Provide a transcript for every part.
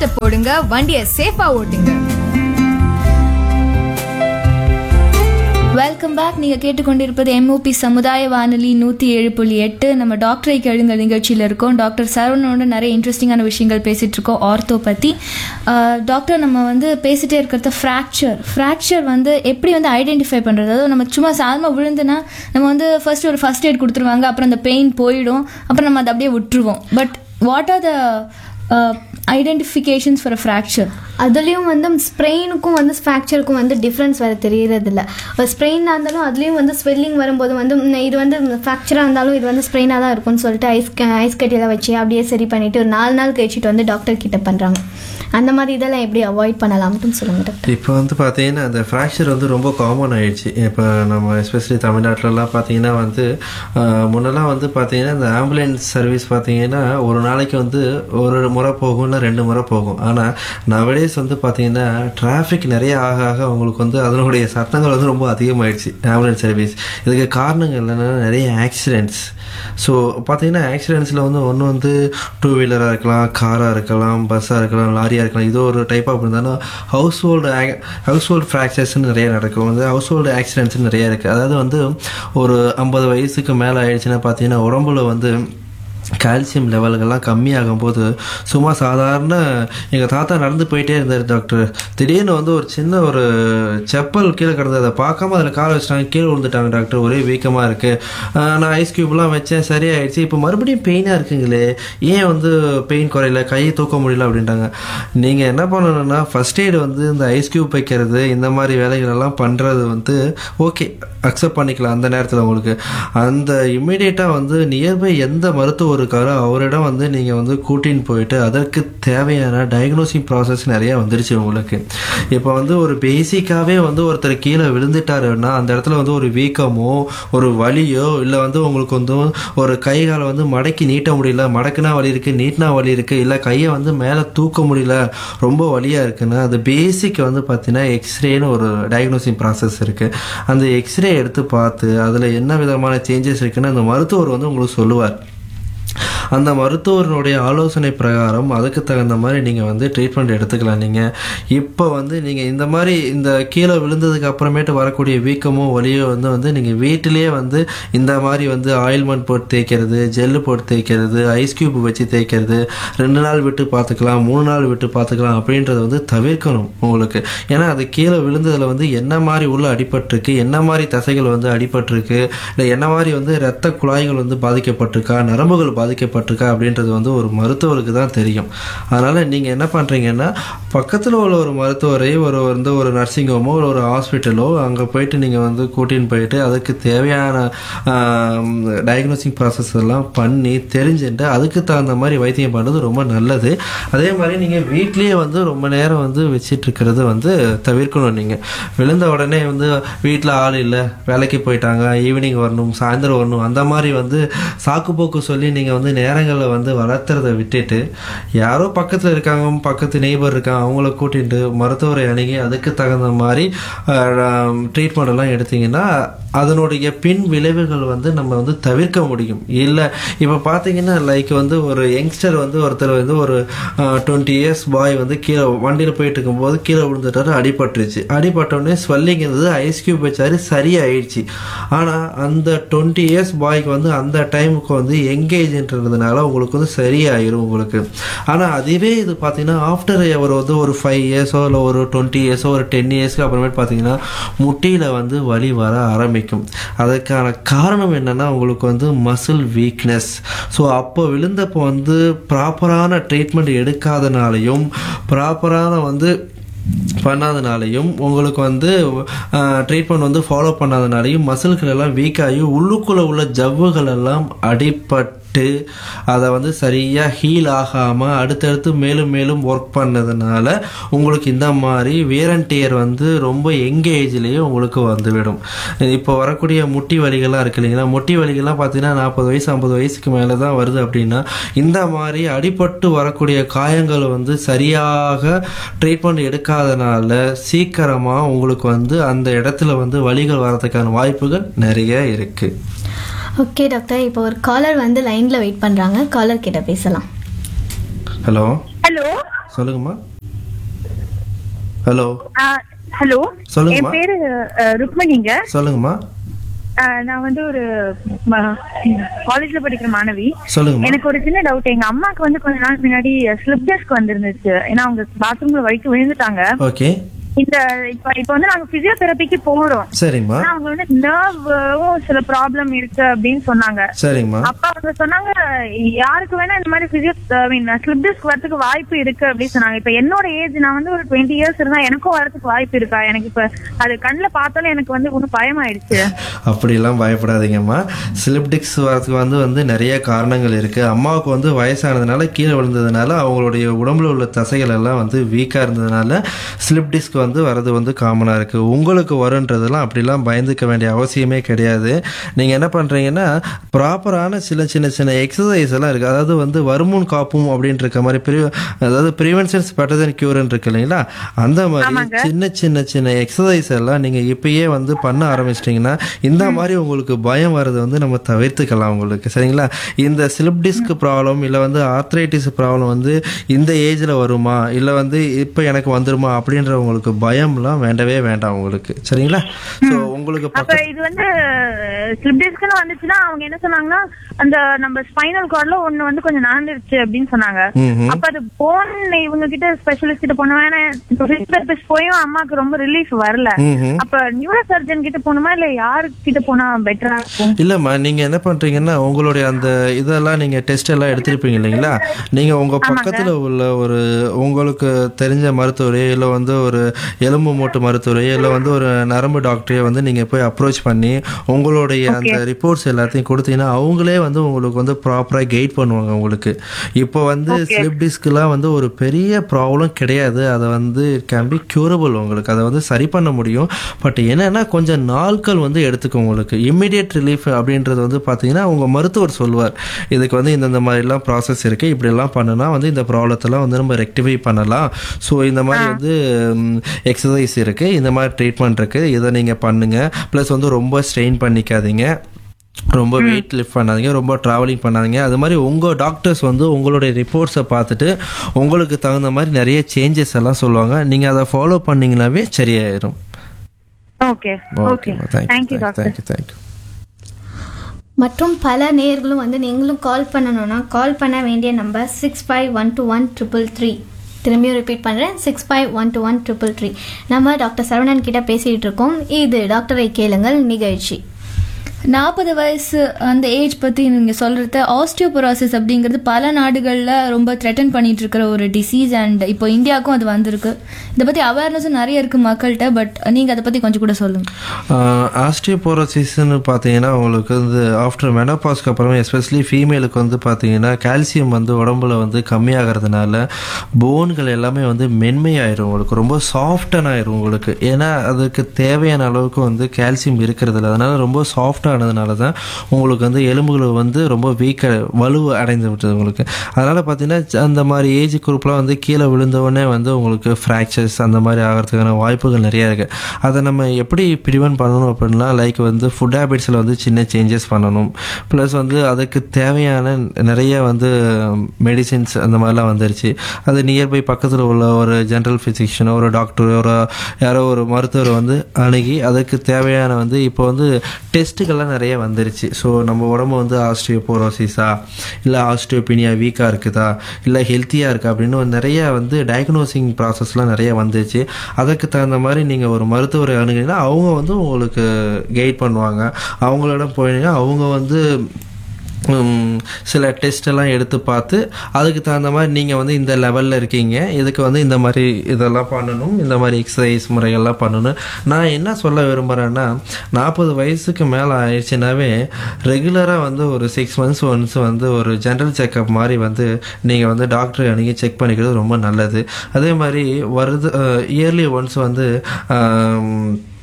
ஹெல்மெட்டை போடுங்க வண்டியை சேஃபா ஓட்டுங்க வெல்கம் பேக் நீங்கள் கேட்டுக்கொண்டிருப்பது எம்ஓபி சமுதாய வானொலி நூற்றி ஏழு புள்ளி எட்டு நம்ம டாக்டரை கேளுங்க நிகழ்ச்சியில் இருக்கோம் டாக்டர் சரவணோட நிறைய இன்ட்ரெஸ்டிங்கான விஷயங்கள் பேசிகிட்டு இருக்கோம் ஆர்த்தோ பற்றி டாக்டர் நம்ம வந்து பேசிகிட்டே இருக்கிறது ஃப்ராக்சர் ஃப்ராக்சர் வந்து எப்படி வந்து ஐடென்டிஃபை பண்ணுறது அதாவது நம்ம சும்மா சாதாரணமாக விழுந்துனா நம்ம வந்து ஃபர்ஸ்ட் ஒரு ஃபர்ஸ்ட் எய்ட் கொடுத்துருவாங்க அப்புறம் அந்த பெயின் போயிடும் அப்புறம் நம்ம அதை அப்படியே விட்டுருவோம் but what are the identifications for a fracture அதுலேயும் வந்து ஸ்ப்ரெயினுக்கும் வந்து ஃப்ராக்சருக்கும் வந்து டிஃப்ரென்ஸ் வர தெரியறதில்ல ஒரு ஸ்ப்ரெயினாக இருந்தாலும் அதுலேயும் வந்து ஸ்வெல்லிங் வரும்போது வந்து ம், இது வந்து ஃப்ராக்சராக இருந்தாலும் இது வந்து ஸ்ப்ரெயினாக தான் இருக்கும்னு சொல்லிட்டு ஐஸ் ஐஸ் கட்டியெல்லாம் வச்சு அப்படியே சரி பண்ணிட்டு ஒரு நாலு நாள் கழிச்சிட்டு வந்து டாக்டர் கிட்ட பண்ணுறாங்க அந்த மாதிரி இதெல்லாம் எப்படி அவாய்ட் பண்ணலாம்னு சொல்லுங்க டாக்டர் இப்போ வந்து பார்த்தீங்கன்னா அந்த ஃப்ராக்சர் வந்து ரொம்ப காமன் ஆயிடுச்சு இப்போ நம்ம எஸ்பெஷலி தமிழ்நாட்டிலலாம் பார்த்தீங்கன்னா வந்து ஆஹ், முன்னெல்லாம் வந்து பார்த்தீங்கன்னா இந்த ஆம்புலன்ஸ் சர்வீஸ் பார்த்தீங்கன்னா ஒரு நாளைக்கு வந்து ஒரு முறை போகும் இல்லை ரெண்டு முறை போகும் ஆனால் நவடேஸ் வந்து பார்த்தீங்கன்னா டிராஃபிக் நிறைய ஆக ஆக அவங்களுக்கு வந்து அதனுடைய சத்தங்கள் வந்து ரொம்ப அதிகமாயிடுச்சு ஆம்புலன்ஸ் சர்வீஸ் இதுக்கு காரணங்கள் என்னென்னா நிறைய ஆக்சிடென்ட்ஸ் ஸோ பார்த்தீங்கன்னா ஆக்சிடென்ட்ஸில் வந்து ஒன்று வந்து டூ வீலராக இருக்கலாம் காராக இருக்கலாம் பஸ்ஸாக இருக்கலாம் லாரியாக இருக்கலாம் இது ஒரு டைப் ஆஃப் இருந்தாலும் ஹவுஸ் ஹோல்டு ஹவுஸ் ஹோல்டு ஃப்ராக்சர்ஸ்னு நிறைய நடக்கும் வந்து ஹவுஸ் ஹோல்டு ஆக்சிடென்ட்ஸ் நிறைய இருக்குது அதாவது வந்து ஒரு ஐம்பது வயசுக்கு மேலே ஆயிடுச்சுன்னா பார்த்தீங்கன்னா உடம்புல வந்து கால்சியம் லெவல்கள்லாம் கம்மியாகும் போது சும்மா சாதாரண எங்கள் தாத்தா நடந்து போயிட்டே இருந்தார் டாக்டர் திடீர்னு வந்து ஒரு சின்ன ஒரு செப்பல் கீழே கிடந்தது அதை பார்க்காம அதில் கால் வச்சிட்டாங்க கீழே விழுந்துட்டாங்க டாக்டர் ஒரே வீக்கமாக இருக்குது நான் ஐஸ் க்யூப்லாம் வச்சேன் சரியாயிடுச்சு இப்போ மறுபடியும் பெயினாக இருக்குங்களே ஏன் வந்து பெயின் குறையல கையை தூக்க முடியல அப்படின்ட்டாங்க நீங்கள் என்ன பண்ணணும்னா ஃபர்ஸ்ட் எய்டு வந்து இந்த ஐஸ் க்யூப் வைக்கிறது இந்த மாதிரி வேலைகள் எல்லாம் பண்ணுறது வந்து ஓகே அக்செப்ட் பண்ணிக்கலாம் அந்த நேரத்தில் உங்களுக்கு அந்த இம்மிடியேட்டாக வந்து நியர்பை எந்த மருத்துவர் இருக்காரோ அவரிடம் வந்து நீங்கள் வந்து கூட்டின்னு போயிட்டு அதற்கு தேவையான டயக்னோசிங் ப்ராசஸ் நிறைய வந்துருச்சு உங்களுக்கு இப்போ வந்து ஒரு பேசிக்காகவே வந்து ஒருத்தர் கீழே விழுந்துட்டாருன்னா அந்த இடத்துல வந்து ஒரு வீக்கமோ ஒரு வலியோ இல்லை வந்து உங்களுக்கு வந்து ஒரு கை காலை வந்து மடக்கி நீட்ட முடியல மடக்குனா வலி இருக்குது நீட்டினா வலி இருக்குது இல்லை கையை வந்து மேலே தூக்க முடியல ரொம்ப வலியாக இருக்குன்னா அது பேசிக் வந்து பார்த்தீங்கன்னா எக்ஸ்ரேன்னு ஒரு டயக்னோசிங் ப்ராசஸ் இருக்குது அந்த எக்ஸ்ரே எடுத்து பார்த்து அதில் என்ன விதமான சேஞ்சஸ் இருக்குன்னு அந்த மருத்துவர் வந்து உங்களுக்கு சொல்லுவார் அந்த மருத்துவருடைய ஆலோசனை பிரகாரம் அதுக்கு தகுந்த மாதிரி நீங்கள் வந்து ட்ரீட்மெண்ட் எடுத்துக்கலாம் நீங்கள் இப்போ வந்து நீங்கள் இந்த மாதிரி இந்த கீழே விழுந்ததுக்கு அப்புறமேட்டு வரக்கூடிய வீக்கமோ வலியோ வந்து வந்து நீங்கள் வீட்டிலேயே வந்து இந்த மாதிரி வந்து ஆயில்மெண்ட் போட்டு தேய்க்கிறது ஜெல்லு போட்டு தேய்க்கிறது ஐஸ் கியூப் வச்சு தேய்க்கிறது ரெண்டு நாள் விட்டு பார்த்துக்கலாம் மூணு நாள் விட்டு பார்த்துக்கலாம் அப்படின்றத வந்து தவிர்க்கணும் உங்களுக்கு ஏன்னா அது கீழே விழுந்ததில் வந்து என்ன மாதிரி உள்ள அடிபட்டிருக்கு என்ன மாதிரி தசைகள் வந்து அடிபட்டிருக்கு இல்லை என்ன மாதிரி வந்து இரத்த குழாய்கள் வந்து பாதிக்கப்பட்டிருக்கா நரம்புகள் பாதிக்கப்பட்டிருக்கா அப்படின்றது வந்து ஒரு மருத்துவருக்கு தான் தெரியும் அதனால் நீங்கள் என்ன பண்ணுறீங்கன்னா பக்கத்தில் உள்ள ஒரு மருத்துவரை ஒரு வந்து ஒரு நர்சிங் ஹோமோ ஒரு ஹாஸ்பிட்டலோ அங்கே போயிட்டு நீங்கள் வந்து கூட்டின்னு போயிட்டு அதுக்கு தேவையான டயக்னோசிங் ப்ராசஸ் எல்லாம் பண்ணி தெரிஞ்சுட்டு அதுக்கு தகுந்த மாதிரி வைத்தியம் பண்ணுறது ரொம்ப நல்லது அதே மாதிரி நீங்கள் வீட்லேயே வந்து ரொம்ப நேரம் வந்து வச்சிட்டு இருக்கிறது வந்து தவிர்க்கணும் நீங்கள் விழுந்த உடனே வந்து வீட்டில் ஆள் இல்லை வேலைக்கு போயிட்டாங்க ஈவினிங் வரணும் சாயந்தரம் வரணும் அந்த மாதிரி வந்து சாக்கு போக்கு சொல்லி நீங்கள் வந்து நேரங்களில் வந்து வளர்த்துறத விட்டுட்டு யாரோ பக்கத்தில் இருக்காங்க பக்கத்து நெய்பர் இருக்காங்க அவங்கள கூட்டிட்டு மருத்துவரை அணுகி அதுக்கு தகுந்த மாதிரி ட்ரீட்மெண்ட் எல்லாம் எடுத்தீங்கன்னா அதனுடைய பின் விளைவுகள் வந்து நம்ம வந்து தவிர்க்க முடியும் இல்லை இப்போ பார்த்தீங்கன்னா லைக் வந்து ஒரு யங்ஸ்டர் வந்து ஒருத்தர் வந்து ஒரு டுவெண்ட்டி இயர்ஸ் பாய் வந்து கீழே வண்டியில் போயிட்டு இருக்கும்போது கீழே விழுந்துட்டாரு அடிபட்டுருச்சு அடிபட்டோடனே ஸ்வெல்லிங் இருந்தது ஐஸ் கியூப் வச்சாரு சரியாயிடுச்சு ஆனால் அந்த டுவெண்ட்டி இயர்ஸ் பாய்க்கு வந்து அந்த டைமுக்கு வந்து எங்கேஜ்ன்றதுனால உங்களுக்கு வந்து சரியாயிரும் உங்களுக்கு ஆனால் அதுவே இது பார்த்தீங்கன்னா ஆஃப்டர் ஒரு வந்து ஒரு ஃபைவ் இயர்ஸோ இல்லை ஒரு டுவெண்ட்டி இயர்ஸோ ஒரு டென் இயர்ஸ்க்கு அப்புறமேட்டு பார்த்தீங்கன்னா முட்டியில் வந்து வலி வர ஆரம்பிக்கும் அதுக்கான காரணம் என்னன்னா உங்களுக்கு வந்து மசில் வீக்னஸ் ஸோ அப்போ விழுந்தப்போ வந்து ப்ராப்பரான ட்ரீட்மெண்ட் எடுக்காதனாலையும் ப்ராப்பரான வந்து பண்ணாதனாலையும் உங்களுக்கு வந்து ட்ரீட்மெண்ட் வந்து ஃபாலோ பண்ணாதனாலையும் மசில்கள் எல்லாம் வீக் ஆகி உள்ளுக்குள்ளே உள்ள ஜவ்வுகள் எல்லாம் அடிபட்டு அதை வந்து சரியாக ஹீல் ஆகாமல் அடுத்தடுத்து மேலும் மேலும் ஒர்க் பண்ணதுனால உங்களுக்கு இந்த மாதிரி வேரண்டியர் வந்து ரொம்ப யங் ஏஜ்லேயே உங்களுக்கு வந்துவிடும் இப்போ வரக்கூடிய முட்டி வலிகள்லாம் இருக்கு இல்லைங்களா முட்டி வலிகள்லாம் பார்த்தீங்கன்னா நாற்பது வயசு ஐம்பது வயசுக்கு மேலே தான் வருது அப்படின்னா இந்த மாதிரி அடிபட்டு வரக்கூடிய காயங்கள் வந்து சரியாக ட்ரீட்மெண்ட் எடுக்காதனால சீக்கிரமாக உங்களுக்கு வந்து அந்த இடத்துல வந்து வலிகள் வரதுக்கான வாய்ப்புகள் நிறைய இருக்குது ஓகே டாக்டர் இப்போ ஒரு காலர் வந்து லைனில் வெயிட் பண்ணுறாங்க காலர் கிட்ட பேசலாம் ஹலோ ஹலோ சொல்லுங்கம்மா ஹலோ ஹலோ சொல்லுங்கம்மா. என் பேரு அஹ், ருக்மணிங்க சொல்லுங்கம்மா அஹ், நான் வந்து ஒரு காலேஜ்ல படிக்கிற மாணவி சொல்லுங்கம்மா எனக்கு ஒரு சின்ன டவுட் எங்க அம்மாக்கு வந்து கொஞ்ச நாள் முன்னாடி ஸ்லிப் டெஸ்க் வந்திருந்துச்சு ஏன்னா அவங்க பாத்ரூம்ல வழிக்கு விழுந்துட்டாங்க ஓகே இந்த இப்ப இப்ப வந்து நாங்க பிசியோதெரபிக்கு போறோம் சரிங்கம்மா ஆனா அவங்க வந்து நர்வும் சில ப்ராப்ளம் இருக்கு அப்படின்னு சொன்னாங்க சரிங்கம்மா அப்ப அவங்க சொன்னாங்க யாருக்கு வேணா இந்த மாதிரி physio I mean slip disc வரதுக்கு வாய்ப்பு இருக்கு அப்படின்னு சொன்னாங்க இப்ப என்னோட ஏஜ் நான் வந்து ஒரு டுவெண்ட்டி இயர்ஸ் இருந்தா எனக்கும் வரதுக்கு வாய்ப்பு இருக்கா எனக்கு இப்ப அது கண்ணுல பார்த்தாலும் எனக்கு வந்து ஒன்னும் பயமாயிடுச்சு அப்படிலாம் பயப்படாதீங்கம்மா ஸ்லிப்டிக்ஸ் வரதுக்கு வந்து வந்து நிறைய காரணங்கள் இருக்குது அம்மாவுக்கு வந்து வயசானதுனால கீழே விழுந்ததுனால அவங்களுடைய உடம்புல உள்ள தசைகள் எல்லாம் வந்து வீக்காக இருந்ததுனால ஸ்லிப் டிஸ்க் வந்து வரது வந்து காமனாக இருக்குது உங்களுக்கு வருன்றதெல்லாம் அப்படிலாம் பயந்துக்க வேண்டிய அவசியமே கிடையாது நீங்கள் என்ன பண்ணுறீங்கன்னா ப்ராப்பரான சில சின்ன சின்ன எக்ஸசைஸ் எல்லாம் இருக்குது அதாவது வந்து வருமுன் காப்பும் அப்படின்ற இருக்க மாதிரி ப்ரி அதாவது ப்ரிவென்ஷன்ஸ் பெட்டர் தென் க்யூர்னு இருக்கு இல்லைங்களா அந்த மாதிரி சின்ன சின்ன சின்ன எக்ஸசைஸ் எல்லாம் நீங்கள் இப்பயே வந்து பண்ண ஆரம்பிச்சிட்டிங்கன்னா இந்த மாதிரி உங்களுக்கு பயம் வர்றது வந்து நம்ம தவிர்த்துக்கலாம் உங்களுக்கு சரிங்களா இந்த ஸ்லிப் டிஸ்க் ப்ராப்ளம் இல்லை வந்து ஆர்த்ரைட்டிஸ் ப்ராப்ளம் வந்து இந்த ஏஜில் வருமா இல்லை வந்து இப்போ எனக்கு வந்துருமா அப்படின்ற உங்களுக்கு பயம்லாம் வேண்டவே வேண்டாம் உங்களுக்கு சரிங்களா ஸோ உங்களுக்கு அப்ப பக்க இது வந்து ஸ்லிப் டிஸ்க்னு வந்துச்சுன்னா அவங்க என்ன சொன்னாங்கன்னா அந்த நம்ம ஸ்பைனல் கார்ட்ல ஒண்ணு வந்து கொஞ்சம் நடந்துருச்சு அப்படின்னு சொன்னாங்க ம்ஹும். அப்ப அது போன் இவங்க கிட்ட ஸ்பெஷலிஸ்ட் கிட்ட போன வேணா பிசியோதெரபிஸ்ட் போயும் அம்மாக்கு ரொம்ப ரிலீஃப் வரல ம்ஹும். அப்ப நியூரோ சர்ஜன் கிட்ட போகணுமா இல்ல யாரு கிட்ட போனா பெட்டரா இருக்கும் இல்லம்மா நீங்க என்ன பண்றீங்கன்னா உங்களுடைய அந்த இதெல்லாம் நீங்க டெஸ்ட் எல்லாம் எடுத்திருப்பீங்க இல்லைங்களா நீங்க உங்க பக்கத்துல உள்ள ஒரு உங்களுக்கு தெரிஞ்ச மருத்துவரையோ இல்லை வந்து ஒரு எலும்பு மூட்டு மருத்துவரையோ இல்லை வந்து ஒரு நரம்பு டாக்டரையோ வந்து நீங்க போய் அப்ரோச் பண்ணி உங்களுடைய அந்த ரிப்போர்ட்ஸ் எல்லாத்தையும் கொடுத்தீங்கன்னா அவங்களே வந்து உங்களுக்கு வந்து ப்ராப்பராக கைட் பண்ணுவாங்க உங்களுக்கு இப்போ வந்து ஸ்லிப் டிஸ்க்லாம் வந்து ஒரு பெரிய ப்ராப்ளம் கிடையாது அதை வந்து கேன் பி க்யூரபிள் உங்களுக்கு அதை வந்து சரி பண்ண முடியும் பட் என்னன்னா கொஞ்சம் நாட்கள் வந்து எடுத்துக்கும் உங்களுக்கு இம்மிடியட் ரிலீஃப் அப்படின்றது வந்து பார்த்தீங்கன்னா உங்கள் மருத்துவர் சொல்வார் இதுக்கு வந்து இந்தந்த மாதிரிலாம் ப்ராசஸ் இருக்குது இப்படிலாம் பண்ணுனா வந்து இந்த ப்ராப்ளத்தெல்லாம் வந்து நம்ம ரெக்டிஃபை பண்ணலாம் ஸோ இந்த மாதிரி வந்து எக்ஸசைஸ் இருக்குது இந்த மாதிரி ட்ரீட்மெண்ட் இருக்குது இதை நீங்கள் பண்ணுங்கள் ப்ளஸ் வந்து ரொம்ப ஸ்ட்ரெயின் பண்ணிக்காதீங்க ரொம்ப வெயிட் லிஃப்ட் பண்ணாதீங்க ரொம்ப ட்ராவலிங் பண்ணாதீங்க அது மாதிரி உங்கள் டாக்டர்ஸ் வந்து உங்களுடைய ரிப்போர்ட்ஸை பார்த்துட்டு உங்களுக்கு தகுந்த மாதிரி நிறைய சேஞ்சஸ் எல்லாம் சொல்லுவாங்க நீங்கள் அதை ஃபாலோ பண்ணீங்கன்னாவே சரியாயிரும் ஓகே ஓகே ஓகேம்மா thank you thank you doctor thank you thank you மற்றும் பல நேர்களும் வந்து நீங்களும் கால் பண்ணணும்னா கால் பண்ண வேண்டிய number six five one two one triple three திரும்பியும் ரிப்பீட் பண்ணுறேன் six five one two one triple three நம்ம டாக்டர் சரவணன் கிட்ட பேசிகிட்டு இருக்கோம் இது டாக்டரை கேளுங்கள் நிகழ்ச்சி நாற்பது வயசு அந்த ஏஜ் பற்றி நீங்கள் சொல்கிறது ஆஸ்டியோபொராசிஸ் அப்படிங்கிறது பல நாடுகளில் ரொம்ப த்ரெட்டன் பண்ணிட்டு இருக்கிற ஒரு டிசீஸ் அண்ட் இப்போ இந்தியாவுக்கும் அது வந்திருக்கு இதை பற்றி அவேர்னஸும் நிறைய இருக்குது மக்கள்கிட்ட பட் நீங்கள் அதை பற்றி கொஞ்சம் கூட சொல்லுங்கள் ஆஸ்டியோபோரோசிஸ்ன்னு பார்த்தீங்கன்னா உங்களுக்கு வந்து ஆஃப்டர் மெனோபாஸ்க்கு அப்புறமா எஸ்பெஷலி ஃபீமேலுக்கு வந்து பார்த்தீங்கன்னா கால்சியம் வந்து உடம்புல வந்து கம்மியாகிறதுனால போன்கள் எல்லாமே வந்து மென்மையாயிரும் உங்களுக்கு ரொம்ப சாஃப்டன் ஆயிரும் உங்களுக்கு ஏன்னா அதுக்கு தேவையான அளவுக்கு வந்து கால்சியம் இருக்கிறது இல்லை அதனால ரொம்ப சாஃப்ட் ஆனதுனால தான் உங்களுக்கு வந்து எலும்புகள் வந்து ரொம்ப வீக்க வலுவு அடைந்து விட்டது உங்களுக்கு அதனால் பார்த்தீங்கன்னா அந்த மாதிரி ஏஜ் குரூப்லாம் வந்து கீழே விழுந்தவுடனே வந்து உங்களுக்கு ஃப்ராக்சர்ஸ் அந்த மாதிரி ஆகிறதுக்கான வாய்ப்புகள் நிறையா இருக்குது அதை நம்ம எப்படி ப்ரிவென்ட் பண்ணணும் அப்படின்னா லைக் வந்து ஃபுட் ஹேபிட்ஸில் வந்து சின்ன சேஞ்சஸ் பண்ணணும் ப்ளஸ் வந்து அதுக்கு தேவையான நிறைய வந்து மெடிசின்ஸ் அந்த மாதிரிலாம் வந்துருச்சு அது நியர்பை பக்கத்தில் உள்ள ஒரு ஜென்ரல் ஃபிசிஷியனோ ஒரு டாக்டர் ஒரு யாரோ ஒரு மருத்துவர் வந்து அணுகி அதுக்கு தேவையான வந்து இப்போ வந்து டெஸ்ட்டுகள்லாம் நிறைய வந்துருச்சு ஸோ நம்ம உடம்பு வந்து ஆஸ்ட்ரியோபோரோசிஸா இல்லை ஆஸ்ட்ரியோபினியா வீக்காக இருக்குதா இல்லை ஹெல்த்தியாக இருக்கா அப்படின்னு ஒரு நிறைய வந்து டயக்னோசிங் ப்ராசஸ்லாம் நிறைய வந்துருச்சு அதுக்கு தகுந்த மாதிரி நீங்கள் ஒரு மருத்துவரை அணுகினீங்கன்னா அவங்க வந்து உங்களுக்கு கைட் பண்ணுவாங்க அவங்களிடம் போனீங்கன்னா அவங்க வந்து உம், சில டெஸ்ட் எல்லாம் எடுத்து பார்த்து அதுக்கு தகுந்த மாதிரி நீங்கள் வந்து இந்த லெவலில் இருக்கீங்க இதுக்கு வந்து இந்த மாதிரி இதெல்லாம் பண்ணணும் இந்த மாதிரி எக்ஸசைஸ் முறைகள்லாம் பண்ணணும் நான் என்ன சொல்ல விரும்புகிறேன்னா நாற்பது வயசுக்கு மேலே ஆயிடுச்சுனாவே ரெகுலராக வந்து ஒரு சிக்ஸ் மந்த்ஸ் ஒன்ஸ் வந்து ஒரு ஜென்ரல் செக்கப் மாதிரி வந்து நீங்கள் வந்து டாக்டரை அணுகி செக் பண்ணிக்கிறது ரொம்ப நல்லது அதே மாதிரி வருது இயர்லி ஒன்ஸ் வந்து ஆம்,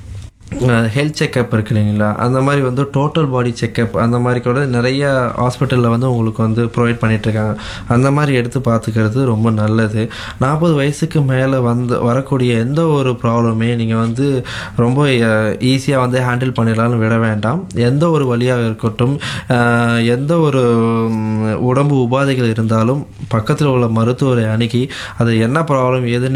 ஹெல்த் செக்கப் இருக்கு இல்லைங்களா அந்த மாதிரி வந்து டோட்டல் பாடி செக்கப் அந்த மாதிரி கூட நிறைய ஹாஸ்பிட்டலில் வந்து உங்களுக்கு வந்து ப்ரொவைட் பண்ணிகிட்ருக்காங்க அந்த மாதிரி எடுத்து பார்த்துக்கிறது ரொம்ப நல்லது நாற்பது வயசுக்கு மேலே வந்து வரக்கூடிய எந்த ஒரு ப்ராப்ளமே நீங்கள் வந்து ரொம்ப ஈஸியாக வந்து ஹேண்டில் பண்ணிடலாம்னு விட வேண்டாம் எந்த ஒரு வழியாக இருக்கட்டும் அஹ், எந்த ஒரு ம், உடம்பு உபாதைகள் இருந்தாலும் பக்கத்தில் உள்ள மருத்துவரை அணுகி அது என்ன ப்ராப்ளம் எதுன்னு